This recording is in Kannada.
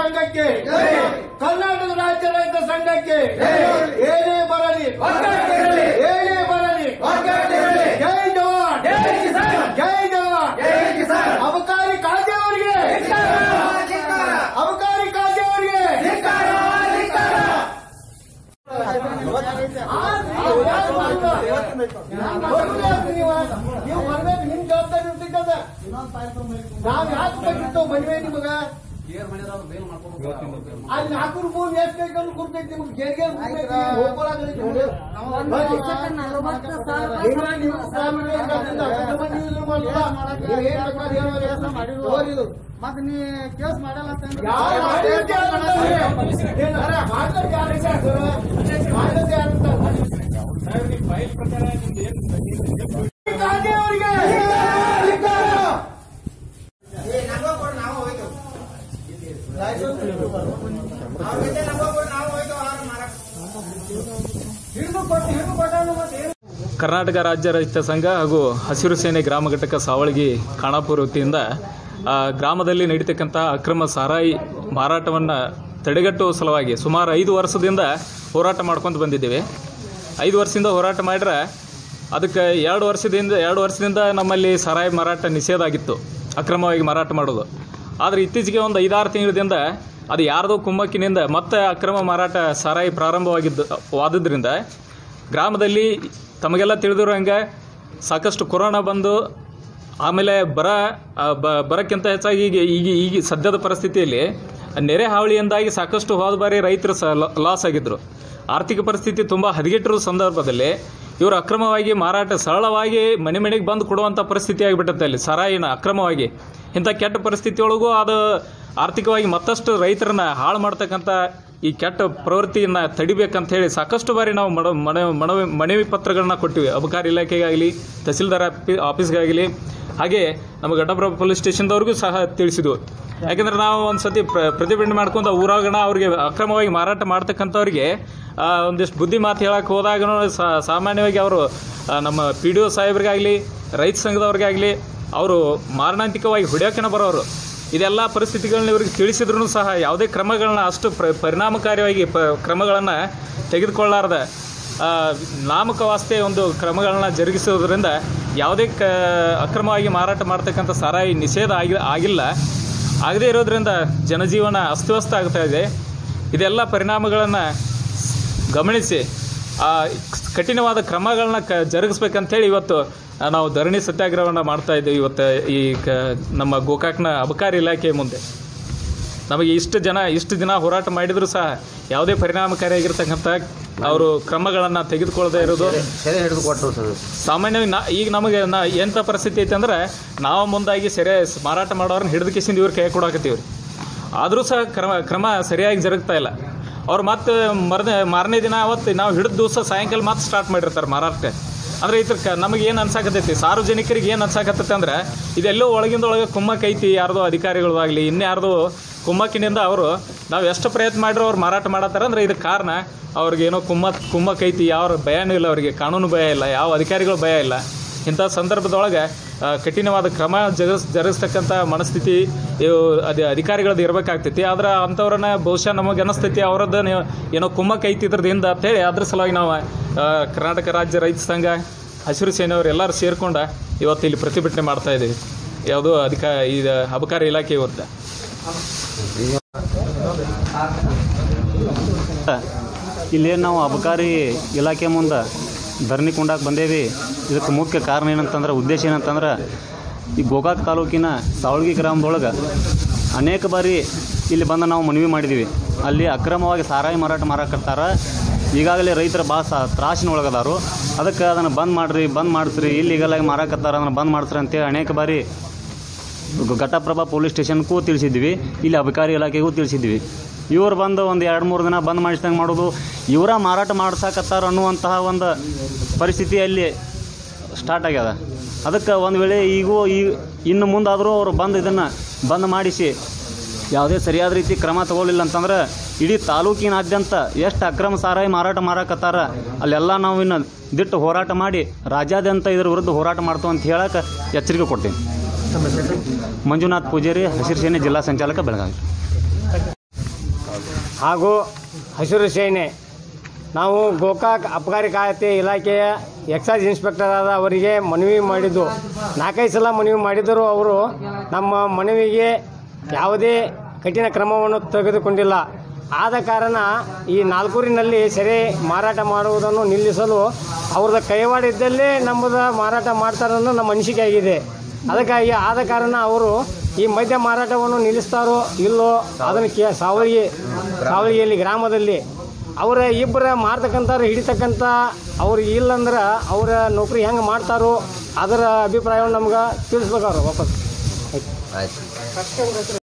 ಸಂಘಕ್ಕೆ ಕರ್ನಾಟಕ ರಾಜ್ಯ ರೈತ ಸಂಘಕ್ಕೆ ಏನೇ ಬರಲಿ ಏನೇ ಬರಲಿ ಜೈ ಜವಾನ್ ಜೈ ಜವಾನ್ ಅಬಕಾರಿ ಕಾಜೆ ಅವರಿಗೆ ಅಬಕಾರಿ ಕಾಜೆ ಅವರಿಗೆ ನೀವು ಬರ್ಬೇಕು ನಿಮ್ ಜವಾಬ್ದಾರಿ ಇರ್ತಿದ್ದದ ನಾವ್ ಯಾಕೆ ಬೇಕಿತ್ತು ಮದುವೆ ನಿಮಗ ಅಲ್ಲಿ ನಾಲ್ಕೂರು ಮೂರು ಎಷ್ಟು ಬೇಕಂದ್ರೆ ಗುರ್ತೈತಿ ನಿಮ್ಗೆ ಜೇರಿಗೆ ನಲವತ್ತು ಸಾವಿರ ಮತ್ ನೀ ಕೇಸ್ ಮಾಡಲ್ಲ ಅಂತಂದ್ರೆ ಹಿಡಿದು ಕೊಟ್ಟು ಹಿಡಿದು ಕೊಟ್ಟಾನು ಮತ್ತೆ ಏನು ಕರ್ನಾಟಕ ರಾಜ್ಯ ರೈತ ಸಂಘ ಹಾಗೂ ಹಸಿರು ಸೇನೆ ಗ್ರಾಮ ಘಟಕ ಸಾವಳಗಿ ಖಾನಾಪುರ ವತಿಯಿಂದ ಆ, ಗ್ರಾಮದಲ್ಲಿ ನಡೀತಕ್ಕಂಥ ಅಕ್ರಮ ಸಾರಾಯಿ ಮಾರಾಟವನ್ನು ತಡೆಗಟ್ಟುವ ಸಲುವಾಗಿ ಸುಮಾರು ಐದು ವರ್ಷದಿಂದ ಹೋರಾಟ ಮಾಡ್ಕೊಂಡು ಬಂದಿದ್ದೇವೆ ಐದು ವರ್ಷದಿಂದ ಹೋರಾಟ ಮಾಡ್ರೆ ಅದಕ್ಕೆ ಎರಡು ವರ್ಷದಿಂದ ಎರಡು ವರ್ಷದಿಂದ ನಮ್ಮಲ್ಲಿ ಸಾರಾಯಿ ಮಾರಾಟ ನಿಷೇಧ ಆಗಿತ್ತು ಅಕ್ರಮವಾಗಿ ಮಾರಾಟ ಮಾಡೋದು ಆದರೆ ಇತ್ತೀಚೆಗೆ ಒಂದು ಐದಾರು ತಿಂಗಳಿಂದ ಅದು ಯಾರ್ದೋ ಕುಮ್ಮಕ್ಕಿನಿಂದ ಮತ್ತೆ ಅಕ್ರಮ ಮಾರಾಟ ಸಾರಾಯಿ ಪ್ರಾರಂಭವಾಗಿದ್ದು ವಾದದ್ರಿಂದ ಗ್ರಾಮದಲ್ಲಿ ತಮಗೆಲ್ಲ ತಿಳಿದಿರೋ ಹಂಗೆ ಸಾಕಷ್ಟು ಕೊರೋನಾ ಬಂದು ಆಮೇಲೆ ಬರ ಆ, ಬ- ಬರಕ್ಕಿಂತ ಹೆಚ್ಚಾಗಿ ಈಗ ಈಗ ಈಗ ಸದ್ಯದ ಪರಿಸ್ಥಿತಿಯಲ್ಲಿ ನೆರೆ ಹಾವಳಿಯಿಂದಾಗಿ ಸಾಕಷ್ಟು ಹೋದ ಬಾರಿ ರೈತರು ಸ ಲಾಸ್ ಆಗಿದ್ದರು ಆರ್ಥಿಕ ಪರಿಸ್ಥಿತಿ ತುಂಬ ಹದಗೆಟ್ಟಿರೋ ಸಂದರ್ಭದಲ್ಲಿ ಇವರು ಅಕ್ರಮವಾಗಿ ಮಾರಾಟ ಸರಳವಾಗಿ ಮನೆ ಮನೆಗೆ ಬಂದು ಕೊಡುವಂಥ ಪರಿಸ್ಥಿತಿ ಆಗಿಬಿಟ್ಟತ್ತೆ ಅಲ್ಲಿ ಸರಾಯಿನ ಅಕ್ರಮವಾಗಿ ಇಂಥ ಕೆಟ್ಟ ಪರಿಸ್ಥಿತಿಯೊಳಗೂ ಅದು ಆರ್ಥಿಕವಾಗಿ ಮತ್ತಷ್ಟು ರೈತರನ್ನ ಹಾಳು ಮಾಡ್ತಕ್ಕಂಥ ಈ ಕೆಟ್ಟ ಪ್ರವೃತ್ತಿಯನ್ನು ತಡಿಬೇಕಂತ ಹೇಳಿ ಸಾಕಷ್ಟು ಬಾರಿ ನಾವು ಮಡ ಮನ ಮನವಿ ಮನವಿ ಪತ್ರಗಳನ್ನ ಕೊಟ್ಟಿವಿ ಅಬಕಾರಿ ಇಲಾಖೆಗಾಗಲಿ ತಹಸೀಲ್ದಾರ್ ಆಫಿ- ಆಫೀಸ್ಗಾಗಲಿ ಹಾಗೆ ನಮ್ಮ ಘಟಪ್ರಭ ಪೊಲೀಸ್ ಸ್ಟೇಷನ್ದವ್ರಿಗೂ ಸಹ ತಿಳಿಸಿದ್ವು ಯಾಕಂದ್ರೆ ನಾವು ಒಂದು ಸತಿ ಪ್ರ ಪ್ರತಿಭಟನೆ ಮಾಡ್ಕೊಂಡು ಊರಾಗಣ ಅವ್ರಿಗೆ ಅಕ್ರಮವಾಗಿ ಮಾರಾಟ ಮಾಡ್ತಕ್ಕಂಥವ್ರಿಗೆ ಆ, ಒಂದಿಷ್ಟು ಬುದ್ಧಿ ಮಾತು ಹೇಳಕ್ಕೆ ಹೋದಾಗ ಸಾಮಾನ್ಯವಾಗಿ ಅವರು ನಮ್ಮ ಪಿ ಡಿ ಒ ಸಾಹೇಬ್ರಿಗಾಗಲಿ ರೈತ ಸಂಘದವ್ರಿಗಾಗಲಿ ಅವರು ಮಾರಣಾಂತಿಕವಾಗಿ ಹೊಡೆಯೋಕೆನ ಬರೋರು ಇದೆಲ್ಲ ಪರಿಸ್ಥಿತಿಗಳನ್ನ ಇವ್ರಿಗೆ ತಿಳಿಸಿದ್ರು ಸಹ ಯಾವುದೇ ಕ್ರಮಗಳನ್ನ ಅಷ್ಟು ಪ್ರ ಪರಿಣಾಮಕಾರಿಯಾಗಿ ಪ ಕ್ರಮಗಳನ್ನು ತೆಗೆದುಕೊಳ್ಳಾರ್ದ ಆ, ನಾಮಕವಾಸ್ತೆ ಒಂದು ಕ್ರಮಗಳನ್ನ ಜರುಗಿಸೋದ್ರಿಂದ ಯಾವುದೇ ಕ ಅಕ್ರಮವಾಗಿ ಮಾರಾಟ ಮಾಡ್ತಕ್ಕಂಥ ಸಾರಾಯಿ ನಿಷೇಧ ಆಗಿ ಆಗಿಲ್ಲ ಆಗದೇ ಇರೋದ್ರಿಂದ ಜನಜೀವನ ಅಸ್ತವ್ಯಸ್ತ ಆಗ್ತಾ ಇದೆ ಇದೆಲ್ಲ ಪರಿಣಾಮಗಳನ್ನು ಗಮನಿಸಿ ಆ ಕಠಿಣವಾದ ಕ್ರಮಗಳನ್ನ ಕ ಜರುಗಿಸ್ಬೇಕಂತೇಳಿ ಇವತ್ತು ಆ, ನಾವು ಧರಣಿ ಸತ್ಯಾಗ್ರಹವನ್ನು ಮಾಡ್ತಾ ಇದ್ದೀವಿ ಇವತ್ತು ಈ ಕ ನಮ್ಮ ಗೋಕಾಕ್ನ ಅಬಕಾರಿ ಇಲಾಖೆ ಮುಂದೆ ನಮಗೆ ಇಷ್ಟು ಜನ ಇಷ್ಟು ದಿನ ಹೋರಾಟ ಮಾಡಿದರೂ ಸಹ ಯಾವುದೇ ಪರಿಣಾಮಕಾರಿಯಾಗಿರ್ತಕ್ಕಂಥ ಅವರು ಕ್ರಮಗಳನ್ನು ತೆಗೆದುಕೊಳ್ಳದೆ ಇರೋದು ಸೆರೆ ಹಿಡಿದು ಕೊಟ್ಟರು ಸರ್ ಸಾಮಾನ್ಯವಾಗಿ ನಾ ಈಗ ನಮಗೆ ನಾ ಎಂಥ ಪರಿಸ್ಥಿತಿ ಐತೆ ಅಂದ್ರೆ ನಾವು ಮುಂದಾಗಿ ಸೆರೆ ಸ್- ಮಾರಾಟ ಮಾಡೋರನ್ನ ಹಿಡಿದು ಕಿಸಿಂದ ಇವ್ರ ಕೈ ಕೊಡಾಕತ್ತೀವ್ರಿ ಆದರೂ ಸಹ ಕ್ರಮ ಕ್ರಮ ಸರಿಯಾಗಿ ಜರುಗ್ತಾ ಇಲ್ಲ ಅವ್ರು ಮತ್ತೆ ಮರನೇ ಮಾರನೇ ದಿನ ಅವತ್ತು ನಾವು ಹಿಡಿದ ದಿವಸ ಸಾಯಂಕಾಲ ಮತ್ತೆ ಸ್ಟಾರ್ಟ್ ಮಾಡಿರ್ತಾರೆ ಮಾರಾಟಕ್ಕೆ ಅಂದ್ರೆ ಇದ್ರ ಕ ನಮಗೆ ಏನು ಅನ್ಸಾಕತ್ತೈತಿ ಸಾರ್ವಜನಿಕರಿಗೆ ಏನು ಅನ್ಸಾಕತ್ತೈತೆ ಅಂದ್ರೆ ಇದೆಲ್ಲೋ ಒಳಗಿಂದ ಒಳಗೆ ಕುಮ್ಮಕ್ ಐತಿ ಯಾರ್ದೋ ಅಧಿಕಾರಿಗಳಾಗಲಿ ಇನ್ಯಾರ್ದೋ ಕುಮ್ಮಕ್ಕಿನಿಂದ ಅವರು ನಾವು ಎಷ್ಟು ಪ್ರಯತ್ನ ಮಾಡಿರೋ ಅವ್ರು ಮಾರಾಟ ಮಾಡತ್ತಾರ ಅಂದ್ರೆ ಇದಕ್ಕೆ ಕಾರಣ ಅವ್ರಿಗೆ ಏನೋ ಕುಮ್ಮಕ್ ಕುಮ್ಮಕ್ ಐತಿ ಯಾವ ಭಯನೂ ಇಲ್ಲ ಅವರಿಗೆ ಕಾನೂನು ಭಯ ಇಲ್ಲ ಯಾವ ಅಧಿಕಾರಿಗಳ ಭಯ ಇಲ್ಲ ಇಂಥ ಸಂದರ್ಭದೊಳಗೆ ಆ, ಕಠಿಣವಾದ ಕ್ರಮ ಜಗಸ್ ಜರುಗಿಸ್ತಕ್ಕಂಥ ಮನಸ್ಥಿತಿ ಇವು ಅದೇ ಅಧಿಕಾರಿಗಳದ್ದು ಇರಬೇಕಾಗ್ತೈತಿ ಆದ್ರೆ ಅಂಥವ್ರನ್ನ ಬಹುಶಃ ನಮಗೆ ಅನಿಸ್ತೈತಿ ಅವರದ್ದು ನೀವು ಏನೋ ಕುಮ್ಮಕ್ ಐತಿ ಇದ್ರದಿಂದ ಅಂತೇಳಿ ಅದ್ರ ಸಲುವಾಗಿ ನಾವು ಆ, ಕರ್ನಾಟಕ ರಾಜ್ಯ ರೈತ ಸಂಘ ಹಸಿರು ಸೇನೆಯವರು ಎಲ್ಲರೂ ಸೇರ್ಕೊಂಡು ಇವತ್ತು ಇಲ್ಲಿ ಪ್ರತಿಭಟನೆ ಮಾಡ್ತಾ ಇದ್ದೀವಿ ಯಾವುದೋ ಅಧಿಕ ಇದು ಅಬಕಾರಿ ಇಲಾಖೆ ವಿರುದ್ಧ ಇಲ್ಲೇನು ನಾವು ಅಬಕಾರಿ ಇಲಾಖೆ ಮುಂದೆ ಧರಣಿ ಕೊಂಡಾಕ ಬಂದೇವಿ ಇದಕ್ಕೆ ಮುಖ್ಯ ಕಾರಣ ಏನಂತಂದ್ರೆ ಉದ್ದೇಶ ಏನಂತಂದ್ರೆ ಈ ಗೋಕಾಕ್ ತಾಲೂಕಿನ ಸಾವಳಗಿ ಗ್ರಾಮದೊಳಗೆ ಅನೇಕ ಬಾರಿ ಇಲ್ಲಿ ಬಂದು ನಾವು ಮನವಿ ಮಾಡಿದ್ದೀವಿ ಅಲ್ಲಿ ಅಕ್ರಮವಾಗಿ ಸಾರಾಯಿ ಮಾರಾಟ ಮಾರಾಕತ್ತಾರ ಈಗಾಗಲೇ ರೈತರ ಭಾಳ ಸಾ ತ್ರಾಸಿನ ಒಳಗದಾರು ಅದಕ್ಕೆ ಅದನ್ನು ಬಂದ್ ಮಾಡಿರಿ ಬಂದ್ ಮಾಡಿಸ್ರಿ ಇಲ್ಲಿಗಲಾಗಿ ಮಾರಾಕತ್ತಾರ ಅದನ್ನು ಬಂದ್ ಮಾಡಿಸ್ರಿ ಅಂತೇಳಿ ಅನೇಕ ಬಾರಿ ಗ- ಘಟಪ್ರಭಾ ಪೊಲೀಸ್ ಸ್ಟೇಷನ್ಗೂ ತಿಳಿಸಿದ್ವಿ ಇಲ್ಲಿ ಅಬಕಾರಿ ಇಲಾಖೆಗೂ ತಿಳಿಸಿದ್ವಿ ಇವ್ರು ಬಂದು ಒಂದು ಎರಡು ಮೂರು ದಿನ ಬಂದ್ ಮಾಡಿಸ್ದಂಗೆ ಮಾಡೋದು ಇವರ ಮಾರಾಟ ಮಾಡ್ಸಕತ್ತಾರ ಅನ್ನುವಂತಹ ಒಂದು ಪರಿಸ್ಥಿತಿ ಅಲ್ಲಿ ಸ್ಟಾರ್ಟ್ ಆಗ್ಯದ ಅದಕ್ಕೆ ಒಂದು ವೇಳೆ ಈಗೂ ಈ ಇನ್ನು ಮುಂದಾದರೂ ಅವರು ಬಂದು ಇದನ್ನು ಬಂದ್ ಮಾಡಿಸಿ ಯಾವುದೇ ಸರಿಯಾದ ರೀತಿ ಕ್ರಮ ತಗೊಳ್ಳಿಲ್ಲ ಅಂತಂದ್ರೆ ಇಡೀ ತಾಲೂಕಿನಾದ್ಯಂತ ಎಷ್ಟು ಅಕ್ರಮ ಸಾರಾಯಿ ಮಾರಾಟ ಮಾರಾಕತ್ತಾರ ಅಲ್ಲೆಲ್ಲ ನಾವು ಇನ್ನು ದಿಟ್ಟು ಹೋರಾಟ ಮಾಡಿ ರಾಜ್ಯಾದ್ಯಂತ ಇದ್ರ ವಿರುದ್ಧ ಹೋರಾಟ ಮಾಡ್ತು ಅಂತ ಹೇಳಕ್ಕೆ ಎಚ್ಚರಿಕೆ ಕೊಡ್ತೀನಿ ಮಂಜುನಾಥ್ ಪೂಜಾರಿ ಹಸಿರು ಸೇನೆ ಜಿಲ್ಲಾ ಸಂಚಾಲಕ ಬೆಳಗಾವಿ ಹಾಗೂ ಹಸಿರು ಸೇನೆ ನಾವು ಗೋಕಾಕ್ ಅಬಕಾರಿ ಖಾತೆ ಇಲಾಖೆಯ ಎಕ್ಸೈಸ್ ಇನ್ಸ್ಪೆಕ್ಟರ್ ಆದ ಅವರಿಗೆ ಮನವಿ ಮಾಡಿದ್ದು ನಾಲ್ಕೈದು ಸಲ ಮನವಿ ಮಾಡಿದರೂ ಅವರು ನಮ್ಮ ಮನವಿಗೆ ಯಾವುದೇ ಕಠಿಣ ಕ್ರಮವನ್ನು ತೆಗೆದುಕೊಂಡಿಲ್ಲ ಆದ ಕಾರಣ ಈ ನಾಲ್ಕೂರಿನಲ್ಲಿ ಸೆರೆ ಮಾರಾಟ ಮಾಡುವುದನ್ನು ನಿಲ್ಲಿಸಲು ಅವ್ರದ್ದು ಕೈವಾಡ ಇದ್ದಲ್ಲೇ ನಮ್ಮದು ಮಾರಾಟ ಮಾಡ್ತಾರನ್ನೋ ನಮ್ಮ ಅನಿಸಿಕೆ ಆಗಿದೆ ಅದಕ್ಕಾಗಿ ಆದ ಕಾರಣ ಅವರು ಈ ಮದ್ಯ ಮಾರಾಟವನ್ನು ನಿಲ್ಲಿಸ್ತಾರೋ ಇಲ್ಲೋ ಅದನ್ನು ಕೇ ಸಾವಳಿಗೆ ಸಾವಳಿಗೆಯಲ್ಲಿ ಗ್ರಾಮದಲ್ಲಿ ಅವರ ಇಬ್ಬರ ಮಾರ್ತಕ್ಕಂಥವ್ರು ಹಿಡಿತಕ್ಕಂಥ ಅವ್ರು ಇಲ್ಲಂದ್ರೆ ಅವರ ನೌಕರಿ ಹೆಂಗೆ ಮಾಡ್ತಾರೋ ಅದರ ಅಭಿಪ್ರಾಯವನ್ನು ನಮ್ಗೆ ತಿಳಿಸ್ಬೇಕು ಅವ್ರು ವಾಪಸ್